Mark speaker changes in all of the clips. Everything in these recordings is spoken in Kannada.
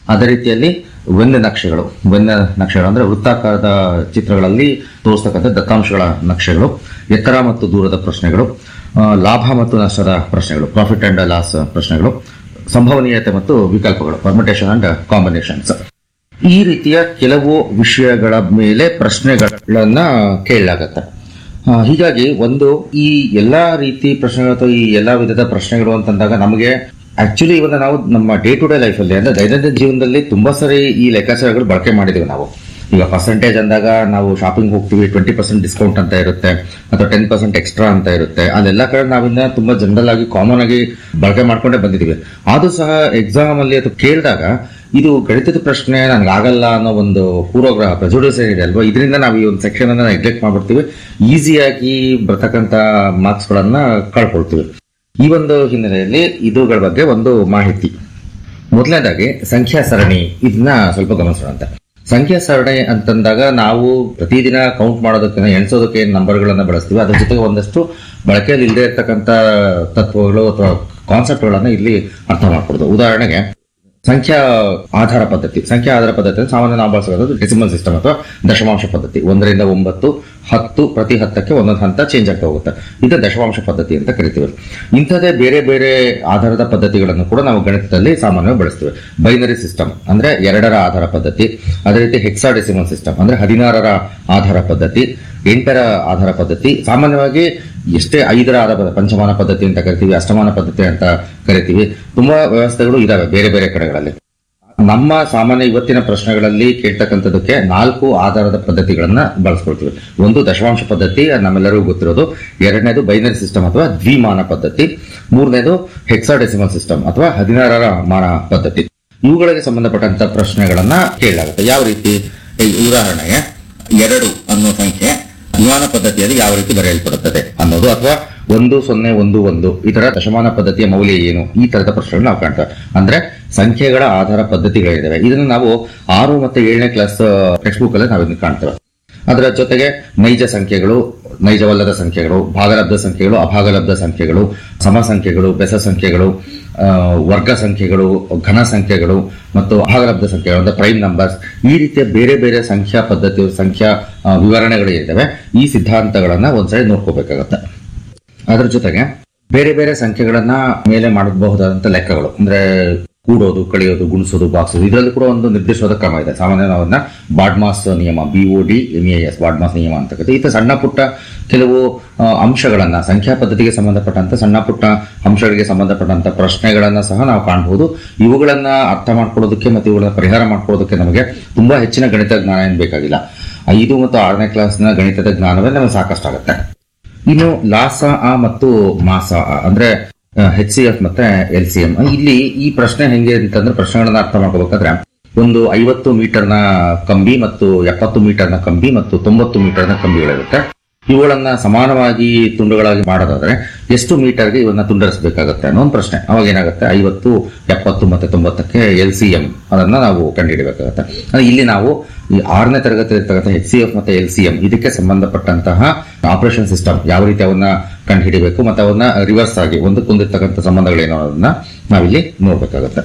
Speaker 1: ಅದೇ ರೀತಿಯಲ್ಲಿ ವೆನ್ನ ನಕ್ಷೆಗಳು ವೆನ್ನ ನಕ್ಷೆಗಳು ಅಂದ್ರೆ ವೃತ್ತಾಕಾರದ ಚಿತ್ರಗಳಲ್ಲಿ ತೋರಿಸ್ತಕ್ಕಂಥ ದತ್ತಾಂಶಗಳ ನಕ್ಷೆಗಳು ಎತ್ತರ ಮತ್ತು ದೂರದ ಪ್ರಶ್ನೆಗಳು ಆ, ಲಾಭ ಮತ್ತು ನಷ್ಟದ ಪ್ರಶ್ನೆಗಳು ಪ್ರಾಫಿಟ್ ಅಂಡ್ ಲಾಸ್ ಪ್ರಶ್ನೆಗಳು ಸಂಭವನೀಯತೆ ಮತ್ತು ವಿಕಲ್ಪಗಳು ಪರ್ಮಿಟೇಷನ್ ಅಂಡ್ ಕಾಂಬಿನೇಷನ್ಸ್ ಈ ರೀತಿಯ ಕೆಲವು ವಿಷಯಗಳ ಮೇಲೆ ಪ್ರಶ್ನೆಗಳನ್ನ ಕೇಳಲಾಗತ್ತೆ ಆ, ಹೀಗಾಗಿ ಒಂದು ಈ ಎಲ್ಲಾ ರೀತಿ ಪ್ರಶ್ನೆಗಳು ಅಥವಾ ಈ ಎಲ್ಲಾ ವಿಧದ ಪ್ರಶ್ನೆಗಳು ಅಂತಂದಾಗ ನಮಗೆ ಆಕ್ಚುಲಿ ಇವಾಗ ನಾವು ನಮ್ಮ ಡೇ ಟು ಡೇ ಲೈಫಲ್ಲಿ ಅಂದ್ರೆ ದೈನಂದಿನ ಜೀವನದಲ್ಲಿ ತುಂಬಾ ಸರಿ ಈ ಲೆಕ್ಕಾಚಾರಗಳು ಬಳಕೆ ಮಾಡಿದೀವಿ ನಾವು ಈಗ ಪರ್ಸೆಂಟೇಜ್ ಅಂದಾಗ ನಾವು ಶಾಪಿಂಗ್ ಹೋಗ್ತೀವಿ ಟ್ವೆಂಟಿ ಪರ್ಸೆಂಟ್ ಡಿಸ್ಕೌಂಟ್ ಅಂತ ಇರುತ್ತೆ ಅಥವಾ ಟೆನ್ ಪರ್ಸೆಂಟ್ ಎಕ್ಸ್ಟ್ರಾ ಅಂತ ಇರುತ್ತೆ ಅದೆಲ್ಲ ಕಡೆ ನಾವಿನ್ನ ತುಂಬಾ ಜನರಲ್ ಆಗಿ ಕಾಮನ್ ಆಗಿ ಬಳಕೆ ಮಾಡ್ಕೊಂಡೇ ಬಂದಿದ್ದೀವಿ ಆದ್ರೂ ಸಹ ಎಕ್ಸಾಮ್ ಅಲ್ಲಿ ಅದು ಕೇಳಿದಾಗ ಇದು ಗಣಿತದ ಪ್ರಶ್ನೆ ನನ್ಗೆ ಆಗಲ್ಲ ಅನ್ನೋ ಒಂದು ಪೂರ್ವಗ್ರಹ ಪ್ರಜುಡಿಸ್ ಏನಿದೆ ಅಲ್ವಾ ಇದರಿಂದ ನಾವು ಈ ಒಂದು ಸೆಕ್ಷನ್ ಅನ್ನ ನೆಗ್ಲೆಕ್ಟ್ ಮಾಡ್ಬಿಡ್ತೀವಿ ಈಸಿಯಾಗಿ ಬರ್ತಕ್ಕಂತ ಮಾರ್ಕ್ಸ್ ಗಳನ್ನ ಕಳ್ಕೊಳ್ತೀವಿ ಈ ಒಂದು ಹಿನ್ನೆಲೆಯಲ್ಲಿ ಇದುಗಳ ಬಗ್ಗೆ ಒಂದು ಮಾಹಿತಿ ಮೊದಲನೇದಾಗಿ ಸಂಖ್ಯಾ ಸರಣಿ ಇದನ್ನ ಸ್ವಲ್ಪ ಗಮನಿಸೋಣ ಅಂತ ಸಂಖ್ಯಾ ಸರಣಿ ಅಂತಂದಾಗ ನಾವು ಪ್ರತಿದಿನ ಕೌಂಟ್ ಮಾಡೋದಕ್ಕೆ ಎಣಿಸೋದಕ್ಕೆ ಏನ್ ನಂಬರ್ಗಳನ್ನ ಬಳಸ್ತೀವಿ ಅದ್ರ ಜೊತೆಗೆ ಒಂದಷ್ಟು ಬಳಕೆಯಲ್ಲಿ ಇಲ್ಲದೆ ಇರತಕ್ಕಂತ ತತ್ವಗಳು ಅಥವಾ ಕಾನ್ಸೆಪ್ಟ್ಗಳನ್ನ ಇಲ್ಲಿ ಅರ್ಥ ಮಾಡ್ಕೊಡೋದು ಉದಾಹರಣೆಗೆ ಸಂಖ್ಯಾ ಆಧಾರ ಪದ್ಧತಿ ಸಂಖ್ಯಾ ಆಧಾರ ಪದ್ಧತಿ ಅಂದ್ರೆ ಸಾಮಾನ್ಯ ನಾವು ಬಳಸೋದು ಡೆಸಿಮಲ್ ಸಿಸ್ಟಮ್ ಅಥವಾ ದಶಮಾಂಶ ಪದ್ಧತಿ ಒಂದರಿಂದ ಒಂಬತ್ತು ಹತ್ತು ಪ್ರತಿ ಹತ್ತಕ್ಕೆ ಒಂದೊಂದು ಹಂತ ಚೇಂಜ್ ಆಗ್ತಾ ಹೋಗುತ್ತೆ ಇದು ದಶಮಾಂಶ ಪದ್ಧತಿ ಅಂತ ಕರಿತೀವಿ ಇಂಥದೇ ಬೇರೆ ಬೇರೆ ಆಧಾರದ ಪದ್ಧತಿಗಳನ್ನು ಕೂಡ ನಾವು ಗಣಿತದಲ್ಲಿ ಸಾಮಾನ್ಯವಾಗಿ ಬಳಸ್ತೀವಿ ಬೈನರಿ ಸಿಸ್ಟಮ್ ಅಂದ್ರೆ ಎರಡರ ಆಧಾರ ಪದ್ಧತಿ ಅದೇ ರೀತಿ ಹೆಕ್ಸಾಡೆಸಿಮಲ್ ಸಿಸ್ಟಮ್ ಅಂದ್ರೆ ಹದಿನಾರರ ಆಧಾರ ಪದ್ಧತಿ ಎಂಟರ ಆಧಾರ ಪದ್ಧತಿ ಸಾಮಾನ್ಯವಾಗಿ ಎಷ್ಟೇ ಐದರ ಆಧಾರ ಪದ್ಧತಿ ಪಂಚಮಾನ ಪದ್ಧತಿ ಅಂತ ಕರಿತೀವಿ ಅಷ್ಟಮಾನ ಪದ್ಧತಿ ಅಂತ ಕರಿತೀವಿ ತುಂಬಾ ವ್ಯವಸ್ಥೆಗಳು ಇದಾವೆ ಬೇರೆ ಬೇರೆ ಕಡೆಗಳಲ್ಲಿ ನಮ್ಮ ಸಾಮಾನ್ಯ ಇವತ್ತಿನ ಪ್ರಶ್ನೆಗಳಲ್ಲಿ ಕೇಳ್ತಕ್ಕಂಥದಕ್ಕೆ ನಾಲ್ಕು ಆಧಾರದ ಪದ್ಧತಿಗಳನ್ನ ಬಳಸ್ಕೊಳ್ತೀವಿ ಒಂದು ದಶಮಾಂಶ ಪದ್ಧತಿ ಅದು ನಮ್ಮೆಲ್ಲರಿಗೂ ಗೊತ್ತಿರೋದು ಎರಡನೇದು ಬೈನರಿ ಸಿಸ್ಟಮ್ ಅಥವಾ ದ್ವಿಮಾನ ಪದ್ಧತಿ ಮೂರನೇದು ಹೆಕ್ಸಾಡೆಸಿಮಲ್ ಸಿಸ್ಟಮ್ ಅಥವಾ ಹದಿನಾರರ ಮಾನ ಪದ್ಧತಿ ಇವುಗಳಿಗೆ ಸಂಬಂಧಪಟ್ಟಂತ ಪ್ರಶ್ನೆಗಳನ್ನ ಕೇಳಲಾಗುತ್ತೆ ಯಾವ ರೀತಿ ಈ ಉದಾಹರಣೆಗೆ ಎರಡು ಅನ್ನೋ ಸಂಖ್ಯೆ ವಿಮಾನ ಪದ್ಧತಿಯಲ್ಲಿ ಯಾವ ರೀತಿ ಬರೆಯಲ್ಪಡುತ್ತದೆ ಅನ್ನೋದು ಅಥವಾ ಒಂದು ಸೊನ್ನೆ ಒಂದು ಒಂದು ಈ ತರ ದಶಮಾನ ಪದ್ಧತಿಯ ಮೌಲ್ಯ ಏನು ಈ ತರದ ಪ್ರಶ್ನೆಗಳು ನಾವು ಕಾಣ್ತೇವೆ ಅಂದ್ರೆ ಸಂಖ್ಯೆಗಳ ಆಧಾರ ಪದ್ಧತಿಗಳಿದ್ದಾವೆ ಇದನ್ನು ನಾವು ಆರು ಮತ್ತೆ ಏಳನೇ ಕ್ಲಾಸ್ ಟೆಕ್ಸ್ಟ್ ಬುಕ್ ಅಲ್ಲಿ ನಾವು ಇದನ್ನ ಕಾಣ್ತೇವೆ ಅದರ ಜೊತೆಗೆ ನೈಜ ಸಂಖ್ಯೆಗಳು ನೈಜವಲ್ಲದ ಸಂಖ್ಯೆಗಳು ಭಾಗಲಬ್ಧ ಸಂಖ್ಯೆಗಳು ಅಭಾಗಲಬ್ಧ ಸಂಖ್ಯೆಗಳು ಸಮ ಸಂಖ್ಯೆಗಳು ಬೆಸ ಸಂಖ್ಯೆಗಳು ಆ, ವರ್ಗ ಸಂಖ್ಯೆಗಳು ಘನ ಸಂಖ್ಯೆಗಳು ಮತ್ತು ಅಭಾಗಲಬ್ಧ ಸಂಖ್ಯೆಗಳು ಅಂದ್ರೆ ಪ್ರೈಮ್ ನಂಬರ್ಸ್ ಈ ರೀತಿಯ ಬೇರೆ ಬೇರೆ ಸಂಖ್ಯಾ ಪದ್ಧತಿ ಸಂಖ್ಯಾ ಆ, ವಿವರಣೆಗಳು ಇದ್ದಾವೆ ಈ ಸಿದ್ಧಾಂತಗಳನ್ನ ಒಂದ್ಸರಿ ನೋಡ್ಕೋಬೇಕಾಗತ್ತೆ ಅದರ ಜೊತೆಗೆ ಬೇರೆ ಬೇರೆ ಸಂಖ್ಯೆಗಳನ್ನ ಮೇಲೆ ಮಾಡಬಹುದಾದಂತ ಲೆಕ್ಕಗಳು ಅಂದ್ರೆ ಕೂಡೋದು ಕಳೆಯೋದು ಗುಣಿಸೋದು ಬಾಕ್ಸೋದು ಇದರಲ್ಲಿ ಕೂಡ ಒಂದು ನಿರ್ದಿಷ್ಟವಾದ ಕ್ರಮ ಇದೆ ಸಾಮಾನ್ಯ ನಾವನ್ನ ಬಾಡ್ಮಾಸ್ ನಿಯಮ B O D M A S BODMAS ನಿಯಮ ಅಂತ ಕರೀತೀವಿ ಈ ತರ ಸಣ್ಣ ಪುಟ್ಟ ಕೆಲವು ಆ, ಅಂಶಗಳನ್ನ ಸಂಖ್ಯಾ ಪದ್ಧತಿಗೆ ಸಂಬಂಧಪಟ್ಟಂತ ಸಣ್ಣ ಪುಟ್ಟ ಅಂಶಗಳಿಗೆ ಸಂಬಂಧಪಟ್ಟಂತ ಪ್ರಶ್ನೆಗಳನ್ನ ಸಹ ನಾವು ಕಾಣಬಹುದು ಇವುಗಳನ್ನ ಅರ್ಥ ಮಾಡ್ಕೊಳ್ಳೋದಕ್ಕೆ ಮತ್ತು ಇವುಗಳನ್ನ ಪರಿಹಾರ ಮಾಡ್ಕೊಳ್ಳೋದಕ್ಕೆ ನಮಗೆ ತುಂಬಾ ಹೆಚ್ಚಿನ ಗಣಿತ ಜ್ಞಾನ ಏನ್ ಬೇಕಾಗಿಲ್ಲ ಐದು ಮತ್ತು ಆರನೇ ಕ್ಲಾಸ್ನ ಗಣಿತದ ಜ್ಞಾನವೇ ನಮಗೆ ಸಾಕಷ್ಟಾಗುತ್ತೆ ಇನ್ನು ಲಾಸ ಆ ಮತ್ತು ಮಾಸ ಆ ಅಂದ್ರೆ ಎಚ್ ಸಿ ಎಫ್ ಮತ್ತೆ ಎಲ್ ಸಿ ಎಂ ಇಲ್ಲಿ ಈ ಪ್ರಶ್ನೆ ಹೆಂಗೆ ಅಂತಂದ್ರೆ ಪ್ರಶ್ನೆಗಳನ್ನ ಅರ್ಥ ಮಾಡ್ಕೋಬೇಕಾದ್ರೆ ಒಂದು ಐವತ್ತು ಮೀಟರ್ನ ಕಂಬಿ ಮತ್ತು ಎಪ್ಪತ್ತು ಮೀಟರ್ನ ಕಂಬಿ ಮತ್ತು ತೊಂಬತ್ತು ಮೀಟರ್ನ ಕಂಬಿಗಳಿರುತ್ತೆ ಇವುಗಳನ್ನ ಸಮಾನವಾಗಿ ತುಂಡುಗಳಾಗಿ ಮಾಡೋದಾದ್ರೆ ಎಷ್ಟು ಮೀಟರ್ಗೆ ಇವನ್ನ ತುಂಡರಿಸಬೇಕಾಗುತ್ತೆ ಅನ್ನೋ ಒಂದು ಪ್ರಶ್ನೆ ಅವಾಗ ಏನಾಗುತ್ತೆ ಐವತ್ತು ಎಪ್ಪತ್ತು ಮತ್ತೆ ತೊಂಬತ್ತಕ್ಕೆ ಎಲ್ ಸಿ ಎಂ ಅದನ್ನ ನಾವು ಕಂಡುಹಿಡಬೇಕಾಗುತ್ತೆ ಅಂದ್ರೆ ಇಲ್ಲಿ ನಾವು ಈ ಆರನೇ ತರಗತಿ ಇರ್ತಕ್ಕಂಥ ಎಚ್ ಸಿ ಎಫ್ ಮತ್ತೆ ಎಲ್ ಸಿ ಎಂ ಇದಕ್ಕೆ ಸಂಬಂಧಪಟ್ಟಂತಹ ಆಪರೇಷನ್ ಸಿಸ್ಟಮ್ ಯಾವ ರೀತಿ ಅವನ್ನ ಕಂಡುಹಿಡಿಬೇಕು ಮತ್ತೆ ಅವನ್ನ ರಿವರ್ಸ್ ಆಗಿ ಒಂದಕ್ಕೊಂದಿರ್ತಕ್ಕಂಥ ಸಂಬಂಧಗಳೇನೋ ಅನ್ನೋದನ್ನ ನಾವಿಲ್ಲಿ ನೋಡ್ಬೇಕಾಗುತ್ತೆ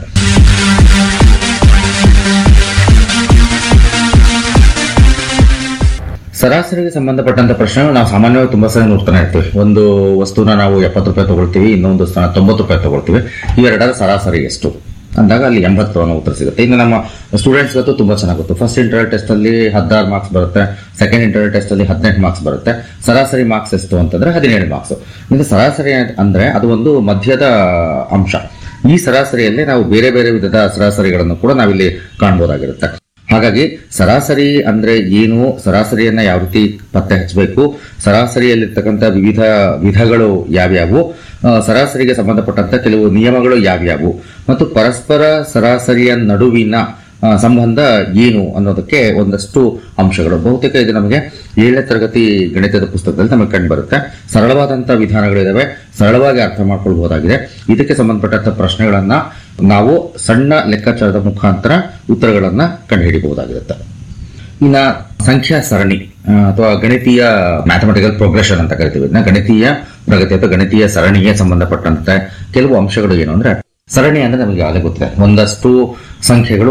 Speaker 1: ಸರಾಸರಿಗೆ ಸಂಬಂಧಪಟ್ಟಂತ ಪ್ರಶ್ನೆಗಳು ನಾವು ಸಾಮಾನ್ಯವಾಗಿ ತುಂಬಾ ಸರಿ ನೋಡ್ತಾನೆ ಇರ್ತೀವಿ ಒಂದು ವಸ್ತುನ ನಾವು ಎಪ್ಪತ್ತು ರೂಪಾಯಿ ತಗೊಳ್ತೀವಿ ಇನ್ನೊಂದು ವಸ್ತುನ ತೊಂಬತ್ತು ರೂಪಾಯಿ ತಗೊಳ್ತೀವಿ ಇವೆರಡರ ಸರಾಸರಿ ಎಷ್ಟು ಅಂದಾಗ ಅಲ್ಲಿ ಎಂಬತ್ತು ಅನ್ನೋ ಉತ್ತರ ಸಿಗುತ್ತೆ ಇನ್ನು ನಮ್ಮ ಸ್ಟೂಡೆಂಟ್ಸ್ ಗೊತ್ತು ತುಂಬಾ ಚೆನ್ನಾಗಿ ಗೊತ್ತು ಫಸ್ಟ್ ಇಂಟರ್ನಲ್ ಟೆಸ್ಟ್ ಅಲ್ಲಿ ಹದಿನಾರು ಮಾರ್ಕ್ಸ್ ಬರುತ್ತೆ ಸೆಕೆಂಡ್ ಇಂಟರ್ನಲ್ ಟೆಸ್ಟ್ ಅಲ್ಲಿ ಹದಿನೆಂಟು ಮಾರ್ಕ್ಸ್ ಬರುತ್ತೆ ಸರಾಸರಿ ಮಾರ್ಕ್ಸ್ ಎಷ್ಟು ಅಂತಂದ್ರೆ ಹದಿನೇಳು ಮಾರ್ಕ್ಸ್ ಇದು ಸರಾಸರಿ ಅಂದ್ರೆ ಅದು ಒಂದು ಮಧ್ಯದ ಅಂಶ ಈ ಸರಾಸರಿಯಲ್ಲಿ ನಾವು ಬೇರೆ ಬೇರೆ ವಿಧದ ಸರಾಸರಿಗಳನ್ನು ಕೂಡ ನಾವಿಲ್ಲಿ ಕಾಣಬಹುದಾಗಿರುತ್ತೆ ಹಾಗಾಗಿ ಸರಾಸರಿ ಅಂದ್ರೆ ಏನು ಸರಾಸರಿಯನ್ನ ಯಾವ ರೀತಿ ಪತ್ತೆ ಹಚ್ಚಬೇಕು ಸರಾಸರಿಯಲ್ಲಿರ್ತಕ್ಕಂಥ ವಿವಿಧ ವಿಧಗಳು ಯಾವ್ಯಾವು ಆ, ಸರಾಸರಿಗೆ ಸಂಬಂಧಪಟ್ಟಂತ ಕೆಲವು ನಿಯಮಗಳು ಯಾವ್ಯಾವು ಮತ್ತು ಪರಸ್ಪರ ಸರಾಸರಿಯ ನಡುವಿನ ಆ, ಸಂಬಂಧ ಏನು ಅನ್ನೋದಕ್ಕೆ ಒಂದಷ್ಟು ಅಂಶಗಳು ಬಹುತೇಕ ಇದು ನಮಗೆ ಏಳನೇ ತರಗತಿ ಗಣಿತದ ಪುಸ್ತಕದಲ್ಲಿ ನಮಗೆ ಕಂಡು ಬರುತ್ತೆ ಸರಳವಾದಂತಹ ವಿಧಾನಗಳಿದಾವೆ ಸರಳವಾಗಿ ಅರ್ಥ ಮಾಡ್ಕೊಳ್ಬಹುದಾಗಿದೆ ಇದಕ್ಕೆ ಸಂಬಂಧಪಟ್ಟಂತ ಪ್ರಶ್ನೆಗಳನ್ನ ನಾವು ಸಣ್ಣ ಲೆಕ್ಕಾಚಾರದ ಮುಖಾಂತರ ಉತ್ತರಗಳನ್ನ ಕಂಡುಹಿಡಿಯಬಹುದಾಗಿರುತ್ತೆ ಇನ್ನ ಸಂಖ್ಯಾ ಸರಣಿ ಆ, ಅಥವಾ ಗಣಿತೀಯ ಮ್ಯಾಥಮೆಟಿಕಲ್ ಪ್ರೋಗ್ರೆಷನ್ ಅಂತ ಕರಿತೀವಿ ಇದನ್ನ ಗಣಿತೀಯ ಪ್ರಗತಿ ಅಥವಾ ಗಣಿತೀಯ ಸರಣಿಗೆ ಸಂಬಂಧಪಟ್ಟಂತೆ ಕೆಲವು ಅಂಶಗಳು ಏನು ಅಂದ್ರೆ ಸರಣಿ ಅಂದ್ರೆ ನಮಗೆ ಆಗಲೇ ಗೊತ್ತಿದೆ ಒಂದಷ್ಟು ಸಂಖ್ಯೆಗಳು